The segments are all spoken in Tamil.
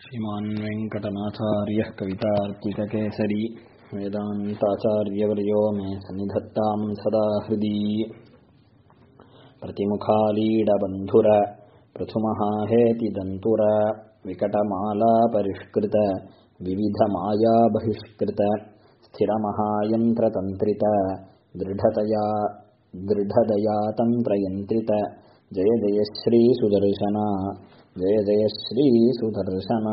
श्रीमान् वेङ्कटनाथार्यः कवितार्किककेसरी वेदान्ताचार्यवर्यो मे सन्निधत्तां सदा हृदि प्रतिमुखालीडबन्धुर पृथुमहाहेति दन्तुर विकटमालापरिष्कृत विविधमायाबहिष्कृत स्थिरमहायन्त्रतन्त्रित दृढतया दृढदया तन्त्रयन्त्रित जय जय श्रीसुदर्शना ஜெய ஜெய ஸ்ரீ சுதர்சனா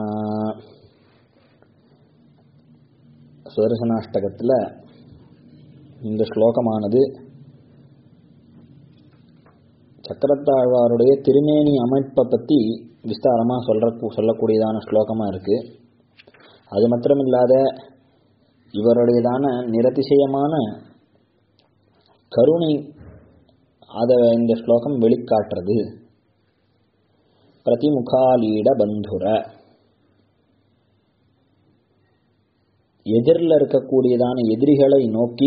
சுதர்சனாஷ்டகத்தில் இந்த ஸ்லோகமானது சக்கரத்தாழ்வாருடைய திருமேனி அமைப்பை பற்றி விஸ்தாரமாக சொல்ற சொல்லக்கூடியதான ஸ்லோகமாக இருக்கு அது மாத்திரமில்லாத இவருடையதான நிரதிசயமான கருணை அதை இந்த ஸ்லோகம் வெளிக்காட்டுறது பிரதிமுகாலீட பந்துர எதிரில் இருக்கக்கூடியதான எதிரிகளை நோக்கி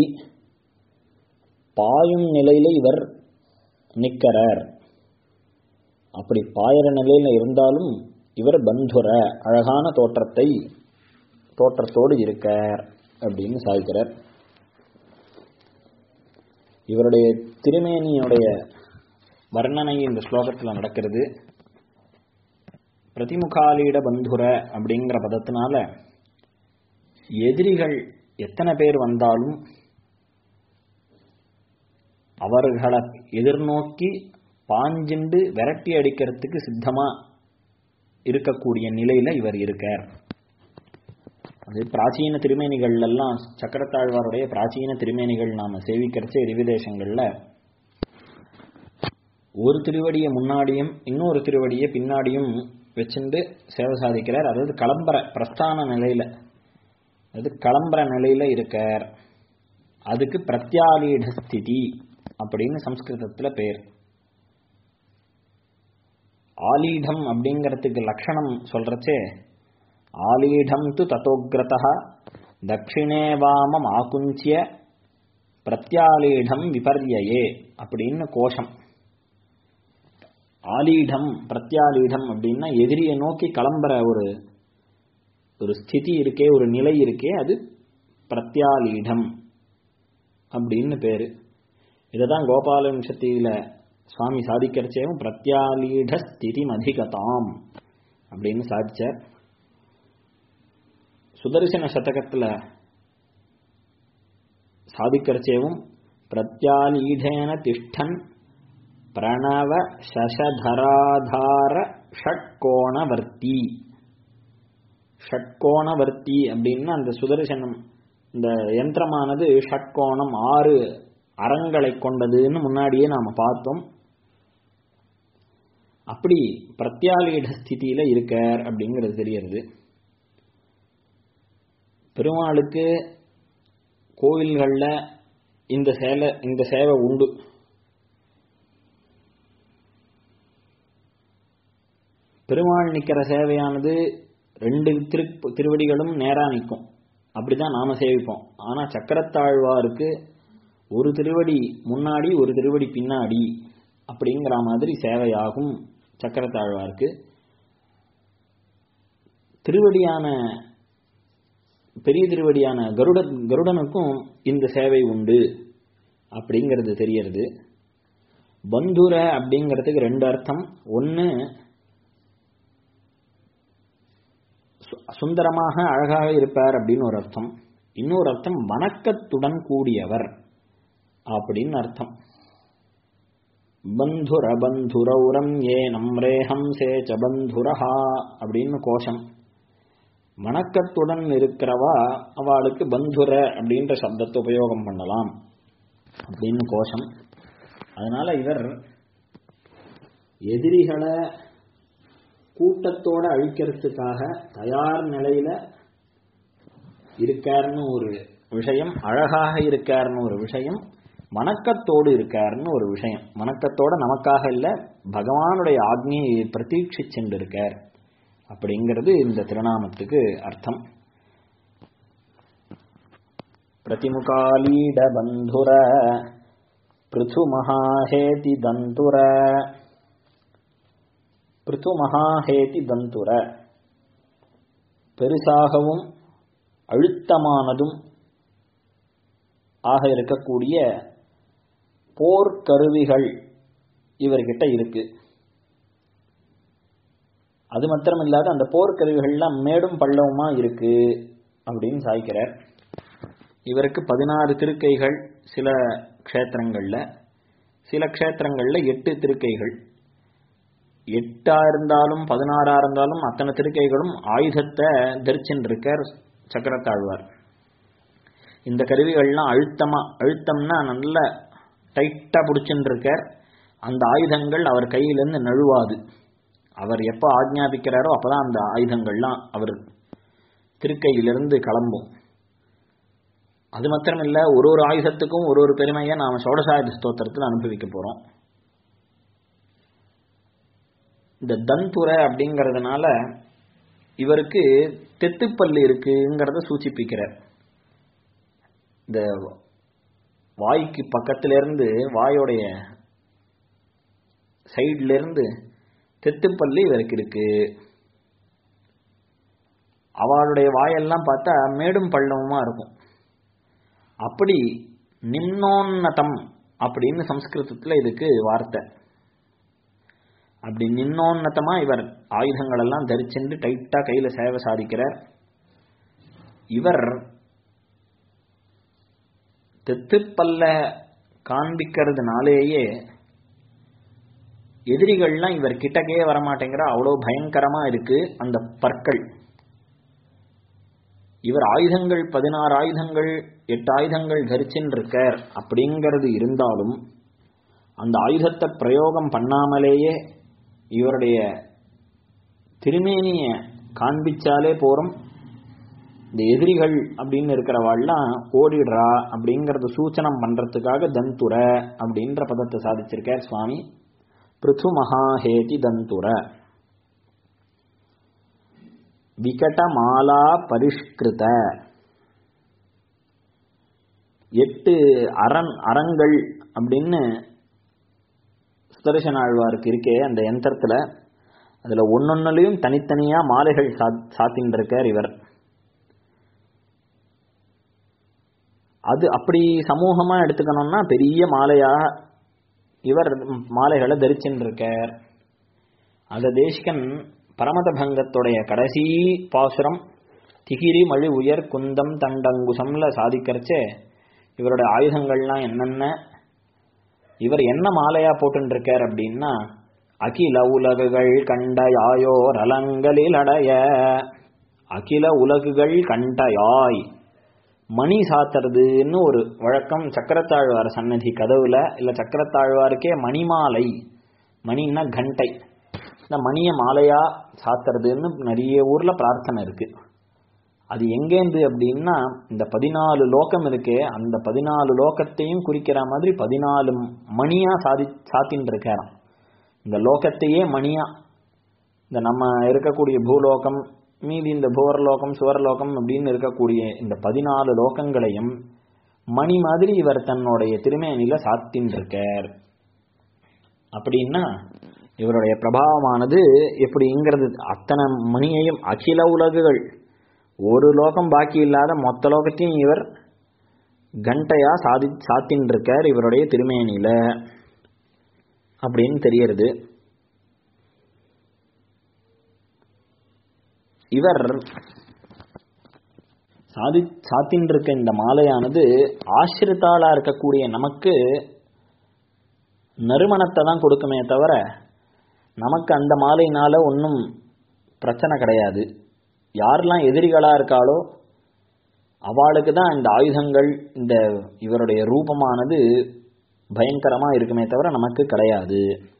பாயும் நிலையில இவர் நிற்கிறார் அப்படி பாயிற நிலையில இருந்தாலும் இவர் பந்துர அழகான தோற்றத்தை தோற்றத்தோடு இருக்கார் அப்படின்னு சாதிக்கிறார் இவருடைய திருமேனியுடைய வர்ணனை இந்த ஸ்லோகத்தில் நடக்கிறது பிரதிமுகாலீட பந்துர அப்படிங்கிற பதத்தினால எதிரிகள் எத்தனை பேர் வந்தாலும் அவர்களை எதிர்நோக்கி பாஞ்சிண்டு விரட்டி அடிக்கிறதுக்கு சித்தமா இருக்கக்கூடிய நிலையில இவர் இருக்கார் அது பிராச்சீன திருமேனிகள் எல்லாம் சக்கரத்தாழ்வாருடைய பிராச்சீன திருமேனிகள் நாம சேவிக்கிறச்சே ரிவிதேசங்கள்ல ஒரு திருவடியை முன்னாடியும் இன்னொரு திருவடியை பின்னாடியும் வச்சுட்டு சேவை சாதிக்கிறார் அதாவது கிளம்புற பிரஸ்தான நிலையில அதாவது கிளம்புற நிலையில இருக்கார் அதுக்கு பிரத்யாலீட ஸ்திதி அப்படின்னு சம்ஸ்கிருதத்துல பேர் ஆலீடம் அப்படிங்கிறதுக்கு லட்சணம் சொல்றச்சே ஆலீடம் து தத்தோக்ரதா தட்சிணே வாமம் ஆகுஞ்சிய பிரத்யாலீடம் விபர்யே அப்படின்னு கோஷம் ஆலீடம் பிரத்யாலீடம் அப்படின்னா எதிரியை நோக்கி கிளம்புற ஒரு ஒரு ஸ்திதி இருக்கே ஒரு நிலை இருக்கே அது பிரத்யாலீடம் அப்படின்னு பேரு இதுதான் கோபால வம்சத்தில சுவாமி சாதிக்கிறச்சேவும் பிரத்யாலீட ஸ்திதி அதிகதாம் அப்படின்னு சாதிச்சார் சுதர்சன சதகத்துல சாதிக்கிறச்சேவும் பிரத்யாலீடேன திஷ்டன் பிரணவ சசதராதார ஷட்கோணவர்த்தி ஷட்கோணவர்த்தி அப்படின்னா அந்த சுதர்சனம் இந்த யந்திரமானது ஷட்கோணம் ஆறு அறங்களை கொண்டதுன்னு முன்னாடியே நாம பார்த்தோம் அப்படி பிரத்யாலீட ஸ்திதியில இருக்கார் அப்படிங்கிறது தெரியறது பெருமாளுக்கு கோவில்களில் இந்த சேலை இந்த சேவை உண்டு பெருமாள் நிற்கிற சேவையானது ரெண்டு திரு திருவடிகளும் நேராக நிற்கும் அப்படிதான் நாம சேவிப்போம் ஆனா சக்கரத்தாழ்வாருக்கு ஒரு திருவடி முன்னாடி ஒரு திருவடி பின்னாடி அப்படிங்கிற மாதிரி சேவையாகும் சக்கரத்தாழ்வாருக்கு திருவடியான பெரிய திருவடியான கருட கருடனுக்கும் இந்த சேவை உண்டு அப்படிங்கிறது தெரியறது பந்துர அப்படிங்கிறதுக்கு ரெண்டு அர்த்தம் ஒன்று சுந்தரமாக அழகாக இருப்பார் அப்படின்னு ஒரு அர்த்தம் இன்னொரு அர்த்தம் வணக்கத்துடன் கூடியவர் அப்படின்னு அர்த்தம் பந்துர பந்துரௌரம் ஏ நம்ரேஹம் சேச்ச பந்துரஹா அப்படின்னு கோஷம் வணக்கத்துடன் இருக்கிறவா அவளுக்கு பந்துர அப்படின்ற சப்தத்தை உபயோகம் பண்ணலாம் அப்படின்னு கோஷம் அதனால இவர் எதிரிகளை கூட்டத்தோட அழிக்கிறதுக்காக தயார் நிலையில இருக்காருன்னு ஒரு விஷயம் அழகாக இருக்காருன்னு ஒரு விஷயம் வணக்கத்தோடு இருக்காருன்னு ஒரு விஷயம் வணக்கத்தோட நமக்காக இல்ல பகவானுடைய ஆக்னியை பிரதீட்சிச்சுட்டு இருக்கார் அப்படிங்கிறது இந்த திருநாமத்துக்கு அர்த்தம் பிரதிமுகாலீட பந்துர பிருது மகாஹேதி தந்துர பிருத்து மகாஹேதி தந்துர பெருசாகவும் அழுத்தமானதும் ஆக இருக்கக்கூடிய போர்க்கருவிகள் இவர்கிட்ட இருக்கு அது மாத்திரம் இல்லாத அந்த போர்க்கருவிகள்லாம் மேடும் பள்ளவுமா இருக்கு அப்படின்னு சாய்க்கிறார் இவருக்கு பதினாறு திருக்கைகள் சில க்ஷேத்திரங்கள்ல சில க்ஷேத்திரங்கள்ல எட்டு திருக்கைகள் எட்டா இருந்தாலும் பதினாறா இருந்தாலும் அத்தனை திருக்கைகளும் ஆயுதத்தை தரிச்சுட்டு இருக்கார் சக்கரத்தாழ்வார் இந்த கருவிகள்லாம் அழுத்தமா அழுத்தம்னா நல்ல டைட்டா பிடிச்சுட்டு இருக்கார் அந்த ஆயுதங்கள் அவர் கையிலிருந்து நழுவாது அவர் எப்போ ஆக்ஞாபிக்கிறாரோ அப்பதான் அந்த ஆயுதங்கள்லாம் அவர் திருக்கையிலிருந்து கிளம்பும் அது மாத்திரம் இல்ல ஒரு ஒரு ஆயுதத்துக்கும் ஒரு ஒரு பெருமையை நாம சோடசாயுத ஸ்தோத்திரத்தில் அனுபவிக்க போறோம் இந்த தந்துரை அப்படிங்கறதுனால இவருக்கு தெத்துப்பல்லு இருக்குங்கிறத சூச்சிப்பிக்கிறார் இந்த வாய்க்கு பக்கத்துல இருந்து வாயோடைய சைட்ல இருந்து தெத்துப்பல்லு இவருக்கு இருக்கு அவளுடைய வாயெல்லாம் பார்த்தா மேடும் பள்ளமுமா இருக்கும் அப்படி நின்னோன்னதம் அப்படின்னு சம்ஸ்கிருதத்துல இதுக்கு வார்த்தை அப்படி நின்னோன்னதமா இவர் ஆயுதங்கள் எல்லாம் தரிச்சுட்டு டைட்டா கையில சேவை சாதிக்கிறார் இவர் தெத்துப்பல்ல காண்பிக்கிறதுனாலேயே எதிரிகள்லாம் இவர் கிட்டக்கே வரமாட்டேங்கிற அவ்வளோ பயங்கரமா இருக்கு அந்த பற்கள் இவர் ஆயுதங்கள் பதினாறு ஆயுதங்கள் எட்டு ஆயுதங்கள் தரிச்சுன்னு இருக்கார் அப்படிங்கிறது இருந்தாலும் அந்த ஆயுதத்தை பிரயோகம் பண்ணாமலேயே இவருடைய திருமேனிய காண்பிச்சாலே போறோம் இந்த எதிரிகள் அப்படின்னு இருக்கிறவாள்லாம் ஓடிடுறா அப்படிங்கறத சூச்சனம் பண்றதுக்காக தந்துர அப்படின்ற பதத்தை சாதிச்சிருக்கார் சுவாமி பிருத்து மகாஹேதி தந்துர விகடமாலா பரிஷ்கிருத எட்டு அரண் அறங்கள் அப்படின்னு சுதர்சன ஆழ்வாருக்கு இருக்கே அந்த யந்திரத்துல அதுல ஒன்னொன்னுலயும் தனித்தனியா மாலைகள் சாத்தின்னு இருக்கார் இவர் அது அப்படி சமூகமா எடுத்துக்கணும்னா பெரிய மாலையா இவர் மாலைகளை தரிச்சுன்னு இருக்கார் அந்த தேசிகன் பரமத பங்கத்துடைய கடைசி பாசுரம் திகிரி மழி உயர் குந்தம் தண்டங்குசம்ல சாதிக்கிறச்சே இவருடைய ஆயுதங்கள்லாம் என்னென்ன இவர் என்ன மாலையா போட்டு இருக்கார் அப்படின்னா அகில உலகுகள் கண்ட யாயோர் அலங்களில் அடைய அகில உலகுகள் கண்ட யாய் மணி சாத்துறதுன்னு ஒரு வழக்கம் சக்கரத்தாழ்வார் சன்னதி கதவுல இல்ல சக்கரத்தாழ்வாருக்கே மணிமாலை மணின்னா கண்டை இந்த மணிய மாலையா சாத்துறதுன்னு நிறைய ஊர்ல பிரார்த்தனை இருக்கு அது எங்கேந்து அப்படின்னா இந்த பதினாலு லோகம் இருக்கே அந்த பதினாலு லோகத்தையும் குறிக்கிற மாதிரி பதினாலு மணியா சாதி சாத்தின்னு இருக்காராம் இந்த லோகத்தையே மணியா இந்த நம்ம இருக்கக்கூடிய பூலோகம் மீதி இந்த புவர்லோகம் சுவர்லோகம் அப்படின்னு இருக்கக்கூடிய இந்த பதினாலு லோகங்களையும் மணி மாதிரி இவர் தன்னுடைய திருமேனில சாத்தின் இருக்கார் அப்படின்னா இவருடைய பிரபாவமானது எப்படிங்கிறது அத்தனை மணியையும் அகில உலகுகள் ஒரு லோகம் பாக்கி இல்லாத மொத்த லோகத்தையும் இவர் கண்டையா சாதி சாத்தின் இருக்கார் இவருடைய திருமேனில அப்படின்னு தெரியறது இவர் சாதி சாத்தின் இருக்க இந்த மாலையானது ஆசிரித்தாளா இருக்கக்கூடிய நமக்கு நறுமணத்தை தான் கொடுக்குமே தவிர நமக்கு அந்த மாலையினால ஒன்றும் பிரச்சனை கிடையாது யாரெல்லாம் எதிரிகளா இருக்காளோ அவளுக்கு தான் இந்த ஆயுதங்கள் இந்த இவருடைய ரூபமானது பயங்கரமா இருக்குமே தவிர நமக்கு கிடையாது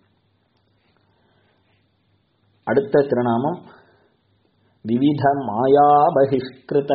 அடுத்த திருநாமம் விவித மாயா பகிஷ்கிருத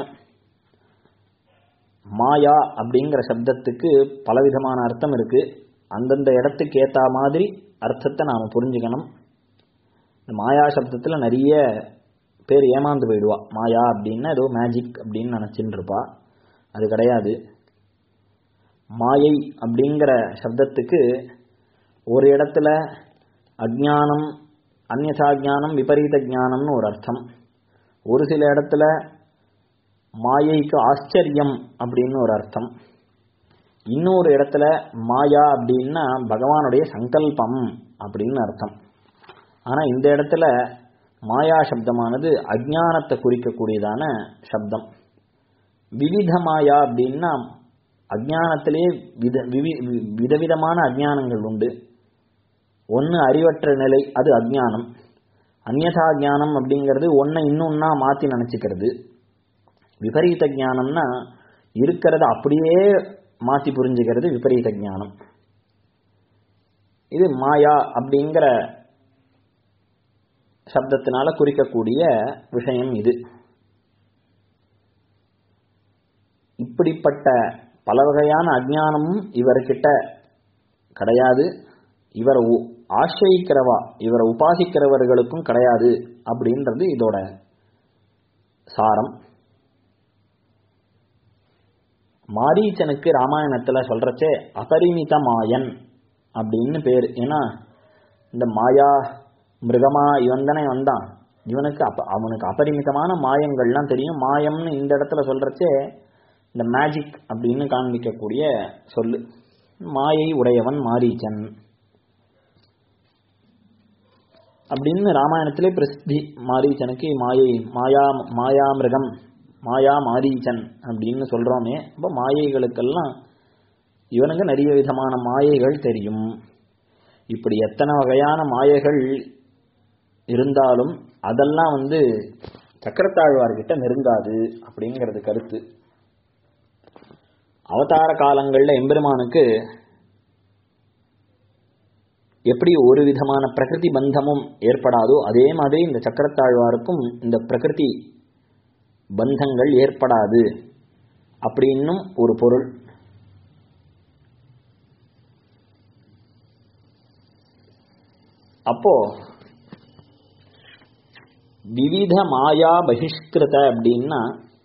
மாயா அப்படிங்கிற சப்தத்துக்கு பலவிதமான அர்த்தம் இருக்கு அந்தந்த இடத்துக்கு ஏத்த மாதிரி அர்த்தத்தை நாம புரிஞ்சுக்கணும் இந்த மாயா சப்தத்துல நிறைய பேர் ஏமாந்து போயிடுவா மாயா அப்படின்னா ஏதோ மேஜிக் அப்படின்னு நினைச்சுட்டு இருப்பா அது கிடையாது மாயை அப்படிங்கிற சப்தத்துக்கு ஒரு இடத்துல அஜானம் அந்நதா ஜானம் விபரீத ஜானம்னு ஒரு அர்த்தம் ஒரு சில இடத்துல மாயைக்கு ஆச்சரியம் அப்படின்னு ஒரு அர்த்தம் இன்னொரு இடத்துல மாயா அப்படின்னா பகவானுடைய சங்கல்பம் அப்படின்னு அர்த்தம் ஆனா இந்த இடத்துல மாயா சப்தமானது அஜானத்தை குறிக்கக்கூடியதான சப்தம் விவித மாயா அப்படின்னா அஜானத்திலே வித விவி- விதவிதமான அஜானங்கள் உண்டு ஒன்று அறிவற்ற நிலை அது அஜ்ஞானம் அந்யதா ஞானம் அப்படிங்கிறது ஒன்றை இன்னொன்னா மாற்றி நினச்சிக்கிறது விபரீத ஞானம்னா இருக்கிறத அப்படியே மாற்றி புரிஞ்சுக்கிறது விபரீத ஞானம் இது மாயா அப்படிங்கிற சப்தத்தினால குறிக்கக்கூடிய விஷயம் இது இப்படிப்பட்ட பல வகையான அஜ்ஞானமும் இவர்கிட்ட கிடையாது இவரை உ- ஆசிரியிக்கிறவா இவரை உபாசிக்கிறவர்களுக்கும் கிடையாது அப்படின்றது இதோட சாரம் மாரீச்சனுக்கு ராமாயணத்துல சொல்றச்சே அபரிமித மாயன் அப்படின்னு பேர் ஏன்னா இந்த மாயா மிருகமா இவன் தானே வந்தான் இவனுக்கு அப்ப அவனுக்கு அபரிமிதமான மாயங்கள்லாம் தெரியும் மாயம்னு இந்த இடத்துல சொல்றச்சே இந்த மேஜிக் அப்படின்னு காண்பிக்கக்கூடிய சொல்லு மாயை உடையவன் மாரீச்சன் அப்படின்னு ராமாயணத்திலே பிரசித்தி மாரீச்சனுக்கு மாயை மாயா மாயா மிருகம் மாயா மாரீச்சன் அப்படின்னு சொல்றோமே அப்போ மாயைகளுக்கெல்லாம் இவனுக்கு நிறைய விதமான மாயைகள் தெரியும் இப்படி எத்தனை வகையான மாயைகள் இருந்தாலும் அதெல்லாம் வந்து சக்கரத்தாழ்வார்கிட்ட நெருங்காது அப்படிங்கிறது கருத்து அவதார காலங்கள்ல எம்பெருமானுக்கு எப்படி ஒரு விதமான பிரகிருதி பந்தமும் ஏற்படாதோ அதே மாதிரி இந்த சக்கரத்தாழ்வாருக்கும் இந்த பிரகிருதி பந்தங்கள் ஏற்படாது அப்படின்னும் ஒரு பொருள் அப்போ விவித மாயா பகிஷ்கிருத அப்படின்னா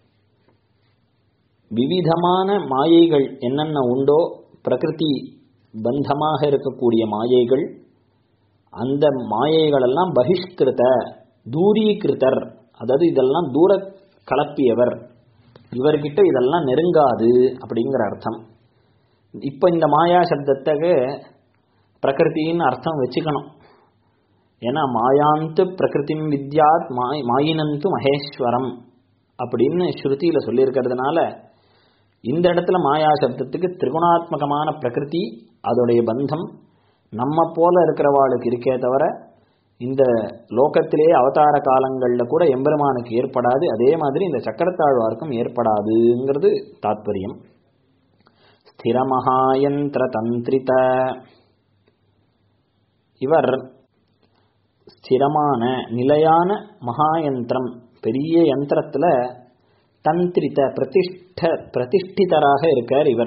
விவிதமான மாயைகள் என்னென்ன உண்டோ பிரகிருதி பந்தமாக இருக்கக்கூடிய மாயைகள் அந்த மாயைகளெல்லாம் பகிஷ்கிருத தூரீகிருத்தர் அதாவது இதெல்லாம் தூர கலப்பியவர் இவர்கிட்ட இதெல்லாம் நெருங்காது அப்படிங்கிற அர்த்தம் இப்போ இந்த மாயா சப்தத்துக்கு பிரகிருத்தின்னு அர்த்தம் வச்சுக்கணும் ஏன்னா மாயாந்து பிரகிருதிம் வித்யாத் மாய் மாயினந்து மகேஸ்வரம் அப்படின்னு ஸ்ருதியில சொல்லியிருக்கிறதுனால இந்த இடத்துல மாயா சப்தத்துக்கு திரிகுணாத்மகமான பிரகிருதி அதோடைய பந்தம் நம்ம போல இருக்கிறவாளுக்கு இருக்கே தவிர இந்த லோகத்திலே அவதார காலங்களில் கூட எம்பெருமானுக்கு ஏற்படாது அதே மாதிரி இந்த சக்கரத்தாழ்வாருக்கும் ஏற்படாதுங்கிறது தாத்பரியம் ஸ்திரமகாயந்திர தந்திரித இவர் ஸ்திரமான நிலையான மகாயந்திரம் பெரிய யந்திரத்துல தந்திரித பிரதிஷ்ட பிரதிஷ்டிதராக இருக்கார் இவர்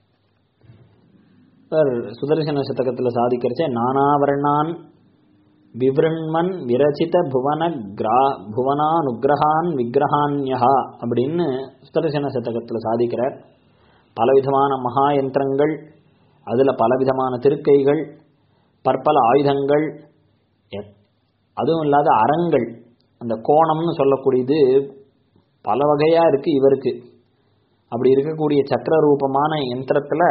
இவர் சுதர்சன சதகத்துல சாதிக்கிறச்சே நானாவர்ணான் விவ்ருண்மன் விரச்சித புவன கிரா புவனானுகிரகான் விக்கிரகான்யா அப்படின்னு சுதர்சன சதகத்துல சாதிக்கிறார் பலவிதமான மகா யந்திரங்கள் அதுல பலவிதமான திருக்கைகள் பற்பல ஆயுதங்கள் எ- அதுவும் இல்லாத அறங்கள் அந்த கோணம்னு சொல்லக்கூடியது பல வகையா இருக்கு இவருக்கு அப்படி இருக்கக்கூடிய சக்கர ரூபமான யந்திரத்துல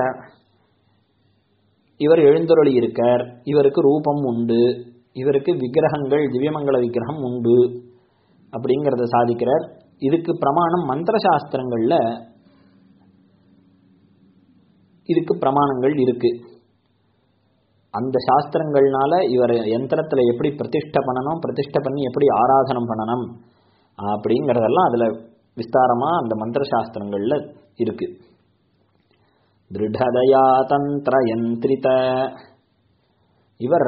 இவர் எழுந்தருளி இருக்கார் இவருக்கு ரூபம் உண்டு இவருக்கு விக்கிரகங்கள் திவ்யமங்கல விக்கிரகம் உண்டு அப்படிங்கிறத சாதிக்கிறார் இதுக்கு பிரமாணம் மந்திர சாஸ்திரங்கள்ல இதுக்கு பிரமாணங்கள் இருக்கு அந்த சாஸ்திரங்கள்னால இவர் யந்திரத்துல எப்படி பிரதிஷ்டை பண்ணணும் பிரதிஷ்டை பண்ணி எப்படி ஆராதனம் பண்ணணும் அப்படிங்கறதெல்லாம் அதுல விஸ்தாரமா அந்த மந்திர சாஸ்திரங்கள்ல இருக்கு திருடதயா தந்திர யந்திரித இவர்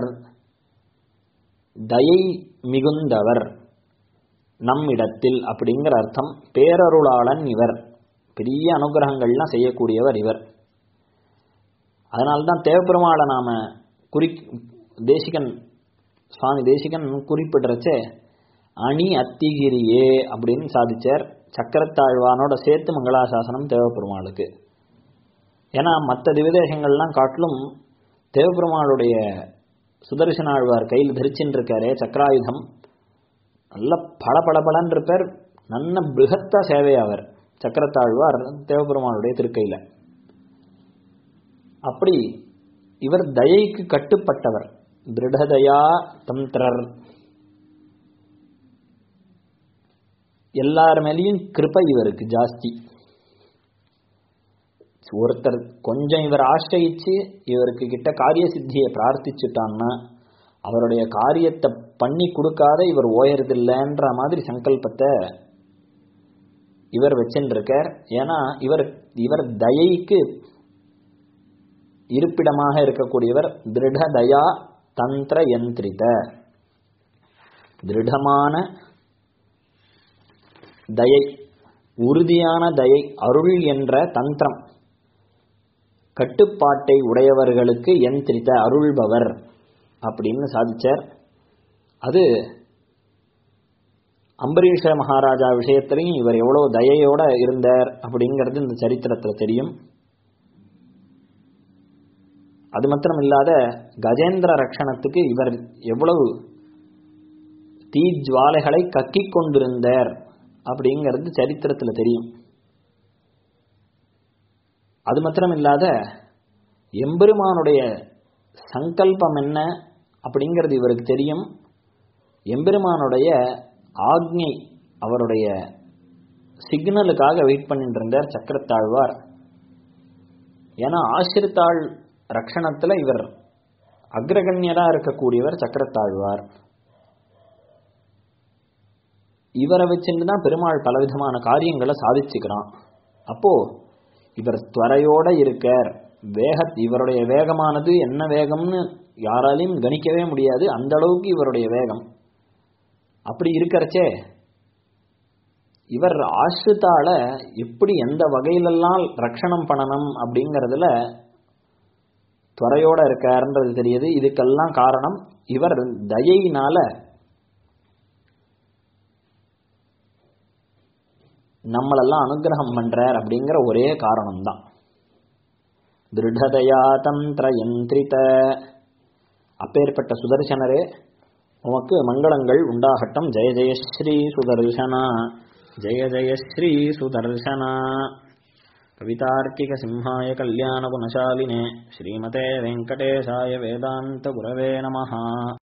தயை மிகுந்தவர் நம்மிடத்தில் அப்படிங்கிற அர்த்தம் பேரருளாளன் இவர் பெரிய அனுகிரகங்கள்லாம் செய்யக்கூடியவர் இவர் அதனால்தான் தேவப்பெருமாளை நாம குறி தேசிகன் சுவாமி தேசிகன் குறிப்பிடுறச்சே அணி அத்திகிரியே அப்படின்னு சாதிச்சார் சக்கரத்தாழ்வானோட சேர்த்து மங்களாசாசனம் தேவப்பெருமாளுக்கு ஏன்னா மற்ற திவிதேசங்கள்லாம் காட்டிலும் தேவப்பெருமாளுடைய சுதர்சன ஆழ்வார் கையில் தரிச்சுட்டு இருக்காரே சக்கராயுதம் நல்ல பல பளபளன்னு இருப்பார் நல்ல பிருகத்த சேவையாவர் சக்கரத்தாழ்வார் தேவபெருமானுடைய திருக்கையில அப்படி இவர் தயைக்கு கட்டுப்பட்டவர் திருடதயா தந்திரர் எல்லார் மேலேயும் கிருபை இவருக்கு ஜாஸ்தி ஒருத்தர் கொஞ்சம் இவர் ஆசிரியிச்சு இவருக்கு கிட்ட காரிய சித்தியை பிரார்த்திச்சுட்டான்னா அவருடைய காரியத்தை பண்ணி கொடுக்காத இவர் ஓயறதில்லைன்ற மாதிரி சங்கல்பத்தை இவர் வச்சுருக்கார் ஏன்னா இவர் இவர் தயைக்கு இருப்பிடமாக இருக்கக்கூடியவர் திருட தயா தந்திர யந்திரித திருடமான தயை உறுதியான தயை அருள் என்ற தந்திரம் கட்டுப்பாட்டை உடையவர்களுக்கு யந்திரித அருள்பவர் அப்படின்னு சாதிச்சார் அது அம்பரீஷ மகாராஜா விஷயத்திலையும் இவர் எவ்வளவு தயையோட இருந்தார் அப்படிங்கிறது இந்த சரித்திரத்தில் தெரியும் அது மாத்திரம் இல்லாத கஜேந்திர ரக்ஷணத்துக்கு இவர் எவ்வளவு தீஜ்வாலைகளை கக்கிக் கொண்டிருந்தார் அப்படிங்கிறது சரித்திரத்தில் தெரியும் அது மாத்திரம் இல்லாத எம்பெருமானுடைய சங்கல்பம் என்ன அப்படிங்கிறது இவருக்கு தெரியும் எம்பெருமானுடைய ஆக்ஞை அவருடைய சிக்னலுக்காக வெயிட் பண்ணிட்டு இருந்தார் சக்கரத்தாழ்வார் ஏன்னா ஆசிரித்தாள் ரக்ஷணத்தில் இவர் அக்ரகண்யரா இருக்கக்கூடியவர் சக்கரத்தாழ்வார் இவரை வச்சுட்டு தான் பெருமாள் பலவிதமான காரியங்களை சாதிச்சுக்கிறான் அப்போ இவர் துவரையோட இருக்கார் வேக இவருடைய வேகமானது என்ன வேகம்னு யாராலையும் கணிக்கவே முடியாது அந்த அளவுக்கு இவருடைய வேகம் அப்படி இருக்கிறச்சே இவர் ஆசிரித்தால எப்படி எந்த வகையிலெல்லாம் ரட்சணம் பண்ணணும் அப்படிங்கிறதுல துறையோட இருக்காருன்றது தெரியுது இதுக்கெல்லாம் காரணம் இவர் தயையினால நம்மளெல்லாம் அனுகிரகம் பண்றார் அப்படிங்கிற ஒரே காரணம்தான் திருடதயா தந்திர யந்திரித அப்பேற்பட்ட சுதர்சனரே உமக்கு மங்களங்கள் உண்டாகட்டும் ஜெய ஜெய ஸ்ரீ சுதர்சனா ஜெய ஜெய ஸ்ரீ சுதர்சனா கவிதார்க்கிக சிம்ஹாய கல்யாண குணசாலினே ஸ்ரீமதே வெங்கடேசாய வேதாந்த குரவே நமஹா